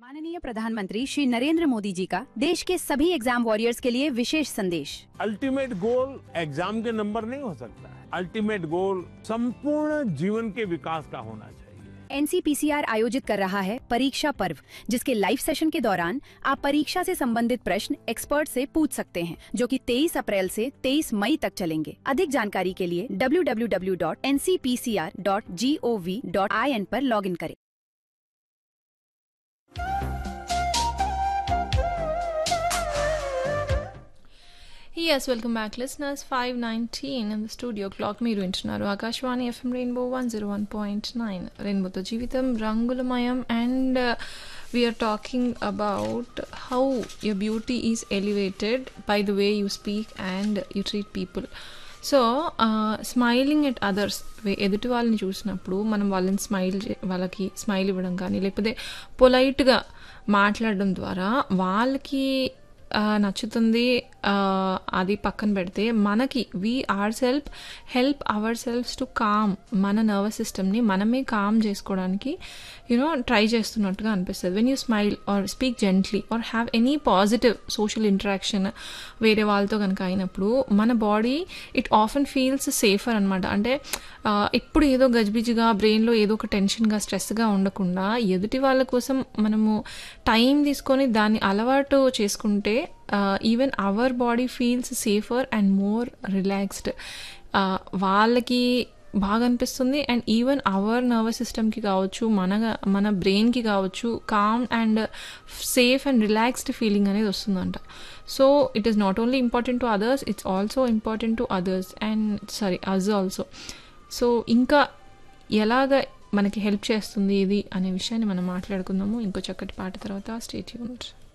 माननीय प्रधानमंत्री श्री नरेंद्र मोदी जी का देश के सभी एग्जाम वॉरियर्स के लिए विशेष संदेश अल्टीमेट गोल एग्जाम के नंबर नहीं हो सकता है अल्टीमेट गोल संपूर्ण जीवन के विकास का होना चाहिए एनसीपीसीआर आयोजित कर रहा है परीक्षा पर्व जिसके लाइव सेशन के दौरान आप परीक्षा से संबंधित प्रश्न एक्सपर्ट से पूछ सकते हैं जो कि 23 अप्रैल से 23 मई तक चलेंगे अधिक जानकारी के लिए www.ncpcr.gov.in पर लॉगिन करें Yes, welcome back, listeners. 519 in the studio clock మీరు వింటున్నారు Akashvani FM rainbow one zero one point nine రెయిన్బోతో జీవితం రంగులమయం and we are talking about how your beauty is elevated by the way you speak and you treat people so smiling at others ఎదుటి వాళ్ళని చూసినప్పుడు మనం వాళ్ళని స్మైల్ వాళ్ళకి స్మైల్ ఇవ్వడం కానీ లేకపోతే పొలైట్గా మాట్లాడడం ద్వారా వాళ్ళకి ఆ, నచ్చుతుంది ఆ, అది పక్కన పెడితే మనకి we are self help ourselves to calm మన నర్వస్ సిస్టమ్ని మనమే కామ్ చేసుకోవడానికి యూనో ట్రై చేస్తున్నట్టుగా అనిపిస్తుంది when you smile or speak gently or have any positive social interaction వేరే వాళ్ళతో కనుక అయినప్పుడు మన body it often feels safer అనమాట అంటే ఆ, ఇప్పుడు ఏదో గజిబిజిగా బ్రెయిన్లో ఏదో ఒక టెన్షన్గా స్ట్రెస్గా ఉండకుండా ఎదుటి వాళ్ళ కోసం మనము టైం తీసుకొని దాన్ని అలవాటు చేసుకుంటే even our body feels safer and more relaxed వాళ్ళకి బాగా అనిపిస్తుంది అండ్ ఈవెన్ అవర్ నర్వస్ సిస్టమ్కి కావచ్చు మన మన బ్రెయిన్కి కావచ్చు calm and safe and relaxed feeling అనేది వస్తుందంట so it is not only important to others it's also important to others and sorry as also so ఇంకా ఎలాగ మనకి హెల్ప్ చేస్తుంది ఇది అనే విషయాన్ని మనం మాట్లాడుకుందాము ఇంకో చక్కటి పాట తర్వాత స్టేట్ యూనిట్